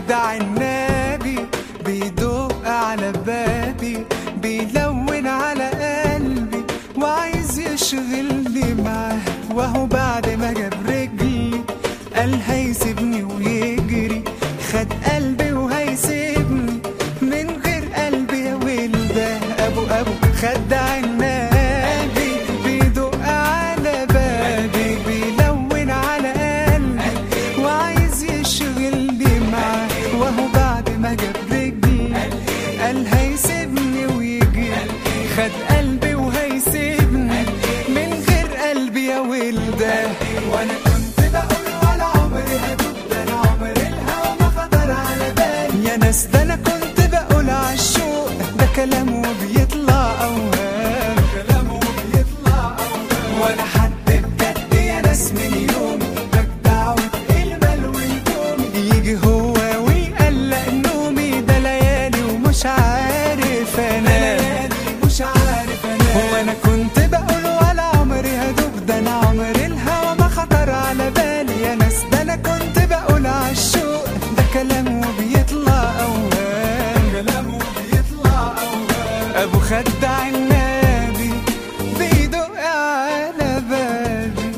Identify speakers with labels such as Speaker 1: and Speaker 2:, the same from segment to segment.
Speaker 1: خدع النبي بيدق على بابي بيلون على قلبي وعايز يشغلني معاه وهو بعد ما جاب رجلي قال هيسيبني ويجري خد قلبي وهيسيبني من غير قلبي يا ولده ابو ابو خدع النبي بيدق على بابي بيلون على قلبي وعايز يشغلني معاه وهو بعد ما جاب رجلي قال هيسيبني ويجي خد قلبي وهيسيبني من غير قلبي يا ولده وانا كنت بقول ولا عمري هدوب ده انا عمري الهوى ما خطر على بالي يا ناس ده انا كنت بقول عالشوق ده كلامه بيطلع اوهام كلامه بيطلع اوهام ولا حد بجد يا ناس من يوم بجدع المال والدوم يجي هو ويقلق نومي ده ليالي ومش عارف انام مش عارف انام هو انا كنت بقول ولا عمري هدوب ده انا عمري الهوى ما خطر على بالي يا ناس ده انا كنت بقول عالشوق ده كلامه بيطلع اوهام كلامه بيطلع اوهام ابو خدع النبي بيدق على بابي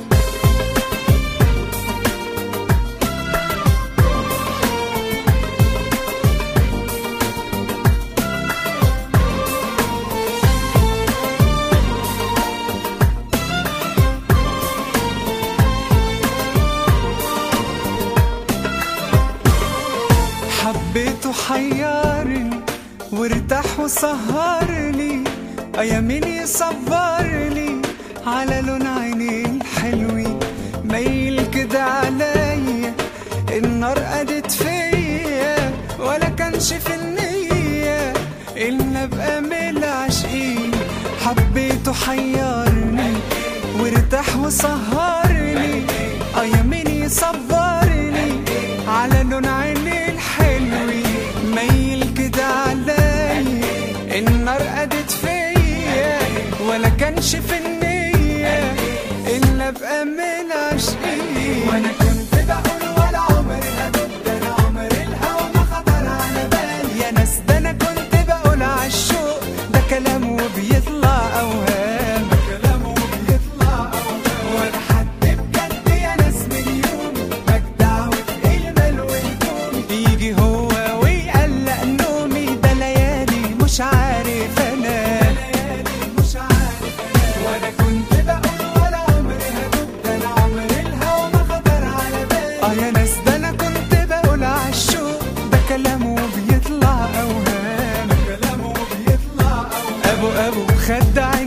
Speaker 1: حبيته حيرني وارتاح وسهرني يا مين يصبرني على لون عينيه الحلوين ميل كده عليا النار قدت فيا ولا كانش في النية إن أبقى من العاشقين حبيته حيرني وارتاح وسهرني اه يا مين يصبرني على لون عيني الحلوين ميل كده عليا النار قدت فيا ولا كانش في النية إن أبقى من عاشقين وأنا كنت بقول ولا عمري هدوب ده أنا عمري الهوى ما خطر على بالي يا ناس ده أنا كنت بقول عالشوق ده كلامه بيطلع أوهام كلامه بيطلع أوهام ولا حد بجد يا ناس من يوم بجدع المال والكون يجي هو ويقلق نومي ده ليالي مش عارف انام مش عارف انام وانا كنت بقول ولا عمري هدوب ده انا عمري الهوى ما خطر على بالي اه يا ناس ده انا كنت بقول عالشوق ده كلامه بيطلع اوهام كلامه بيطلع اوهام ابو ابو خدع